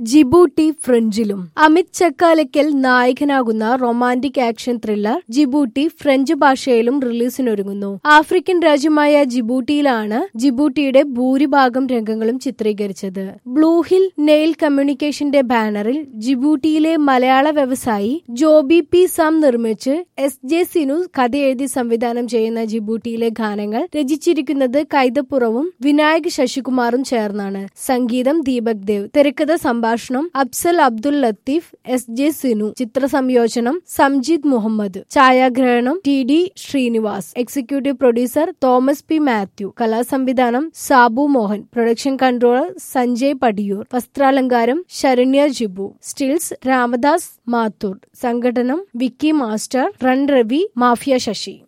Djibouti ഫ്രഞ്ചിലും Amith Chakkalakkal നായകനാകുന്ന romantic action thriller Djibouti French ഭാഷയിലും റിലീസിനൊരുങ്ങുന്നു ആഫ്രിക്കൻ രാജ്യമായ ജിബൂട്ടിയിലാണ് ജിബൂട്ടിയുടെ ഭൂരിഭാഗം രംഗങ്ങളും ചിത്രീകരിച്ചത് ബ്ലൂ ഹിൽ നെയിൽ കമ്മ്യൂണിക്കേഷന്റെ ബാനറിൽ ജിബൂട്ടിയിലെ മലയാള വ്യവസായി ജോബി പി സാം നിർമ്മിച്ച് എസ് ജെ സിനു കഥയെഴുതി സംവിധാനം ചെയ്യുന്ന ജിബൂട്ടിയിലെ ഗാനങ്ങൾ രചിച്ചിരിക്കുന്നത് കൈതപ്പുറവും വിനായക് ശശികുമാറും ചേർന്നാണ് സംഗീതം ദീപക് ദേവ് തിരക്കഥ സംഭാഷണം അഫ്സൽ അബ്ദുൽ ലത്തീഫ് എസ് ജെ സിനു ചിത്ര സംയോജനം സംജിത് മുഹമ്മദ് ഛായാഗ്രഹണം T D Srinivas executive producer Thomas P Mathew കലാസംവിധാനം സാബു മോഹൻ പ്രൊഡക്ഷൻ കൺട്രോളർ സഞ്ജയ് പടിയൂർ വസ്ത്രാലങ്കാരം ശരണ്യ ജിബു സ്റ്റിൽസ് രാമദാസ് മാത്തൂർ സംഘടനം വിക്കി മാസ്റ്റർ റൺ രവി മാഫിയ ശശി